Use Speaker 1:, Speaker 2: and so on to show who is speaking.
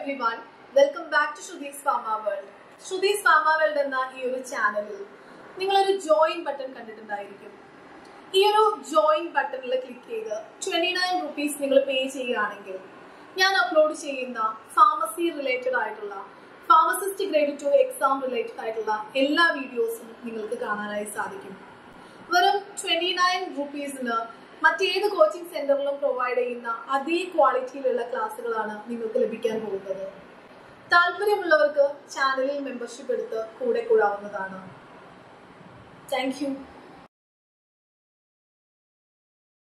Speaker 1: every everyone welcome back to Shruthi's pharma world Shruthi's pharma world എന്ന ഈ ഒരു ചാനലിൽ നിങ്ങളൊരു ജോയിൻ ബട്ടൺ കണ്ടിട്ടുണ്ടായിരിക്കും ഈ ഒരു ജോയിൻ ബട്ടണിൽ ക്ലിക്ക് ചെയ്ത് ട്വന്റി നയൻ റുപ്പീസ് നിങ്ങൾ പേ ചെയ്യുകയാണെങ്കിൽ ഞാൻ അപ്ലോഡ് ചെയ്യുന്ന ഫാർമസി റിലേറ്റഡ് ആയിട്ടുള്ള pharmacist grade two exam related ആയിട്ടുള്ള എല്ലാ വീഡിയോസും നിങ്ങൾക്ക് കാണാനായി സാധിക്കും വെറും ട്വന്റി നയൻ റുപ്പീസിന് മറ്റേത് കോച്ചിങ് സെന്ററിലും പ്രൊവൈഡ് ചെയ്യുന്ന അതേ ക്വാളിറ്റിയിലുള്ള ക്ലാസ്സുകളാണ് നിങ്ങൾക്ക് ലഭിക്കാൻ പോകുന്നത് താല്പര്യമുള്ളവർക്ക് ചാനലിൽ മെമ്പർഷിപ്പ് എടുത്ത് കൂടെ കൂടാവുന്നതാണ് താങ്ക് യു